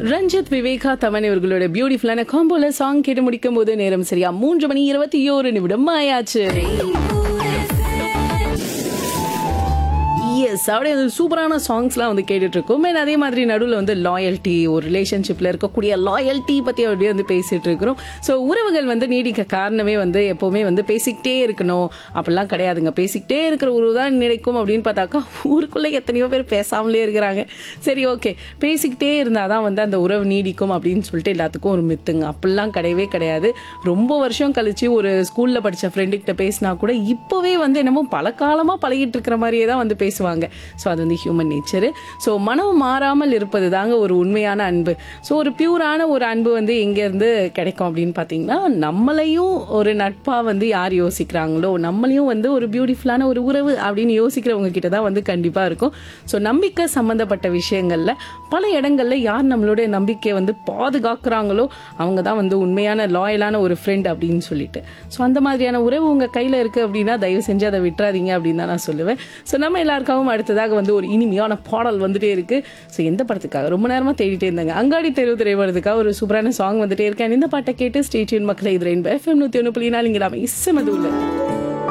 ரஞ்சித் விவேகா தமன் இவர்களோட பியூட்டிஃபுல்லான காம்போல சாங் கேட்டு முடிக்கும் போது நேரம் சரியா மூன்று மணி இருபத்தி ஓரு நிமிடம் ஆயாச்சு எஸ் அப்படியே வந்து சூப்பரான சாங்ஸ்லாம் வந்து கேட்டுட்டு இருக்கோம் And அதே மாதிரி நடுவில் வந்து லாயல்ட்டி ஒரு ரிலேஷன்ஷிப்பில் இருக்கக்கூடிய லாயல்ட்டி பற்றி அப்படியே வந்து பேசிட்டு இருக்கிறோம் ஸோ உறவுகள் வந்து நீடிக்க காரணமே வந்து எப்போவுமே வந்து பேசிக்கிட்டே இருக்கணும் அப்படிலாம் கிடையாதுங்க பேசிக்கிட்டே இருக்கிற உறவு தான் நினைக்கும் அப்படின்னு பார்த்தாக்கா ஊருக்குள்ளே எத்தனையோ பேர் பேசாமலே இருக்கிறாங்க சரி ஓகே பேசிக்கிட்டே இருந்தால் தான் வந்து அந்த உறவு நீடிக்கும் அப்படின்னு சொல்லிட்டு எல்லாத்துக்கும் ஒரு மித்துங்க அப்படிலாம் கிடையவே கிடையாது ரொம்ப வருஷம் கழிச்சு ஒரு ஸ்கூலில் படித்த ஃப்ரெண்டுக்கிட்ட பேசினா கூட இப்போவே வந்து என்னமோ பல காலமாக பழகிட்டு இருக்கிற மாதிரியே தான் வந்து பேசுவாங்க ஸோ அது வந்து ஹியூமன் நேச்சரு ஸோ மனம் மாறாமல் இருப்பது தாங்க ஒரு உண்மையான அன்பு ஸோ ஒரு பியூரான ஒரு அன்பு வந்து எங்கேருந்து கிடைக்கும் அப்படின்னு பார்த்தீங்கன்னா நம்மளையும் ஒரு நட்பாக வந்து யார் யோசிக்கிறாங்களோ நம்மளையும் வந்து ஒரு பியூட்டிஃபுல்லான ஒரு உறவு அப்படின்னு யோசிக்கிறவங்க கிட்ட தான் வந்து கண்டிப்பாக இருக்கும் ஸோ நம்பிக்கை சம்மந்தப்பட்ட விஷயங்களில் பல இடங்கள்ல யார் நம்மளுடைய நம்பிக்கையை வந்து பாதுகாக்கிறாங்களோ அவங்க தான் வந்து உண்மையான லாயலான ஒரு ஃப்ரெண்ட் அப்படின்னு சொல்லிட்டு ஸோ அந்த மாதிரியான உறவு உங்கள் கையில் இருக்குது அப்படின்னா தயவு செஞ்சு அதை விட்டுறாதீங்க அப்படின்னு தான் நான் சொல்லுவேன் ஸோ நம்ம எல்லாருக்காகவும் அடுத்ததாக வந்து ஒரு இனிமையான பாடல் வந்துட்டே இருக்கு ஸோ எந்த படத்துக்காக ரொம்ப நேரமாக தேடிட்டே இருந்தாங்க அங்காடி தெருவு திரைப்படத்துக்காக ஒரு சூப்பரான சாங் வந்துட்டே இருக்கேன் இந்த பாட்டை கேட்டு ஸ்டேட்யூன் மக்களை இது ரெயின்போ எஃப்எம் நூற்றி ஒன்று புள்ளி நாலு இங்கே இசமது உள்ள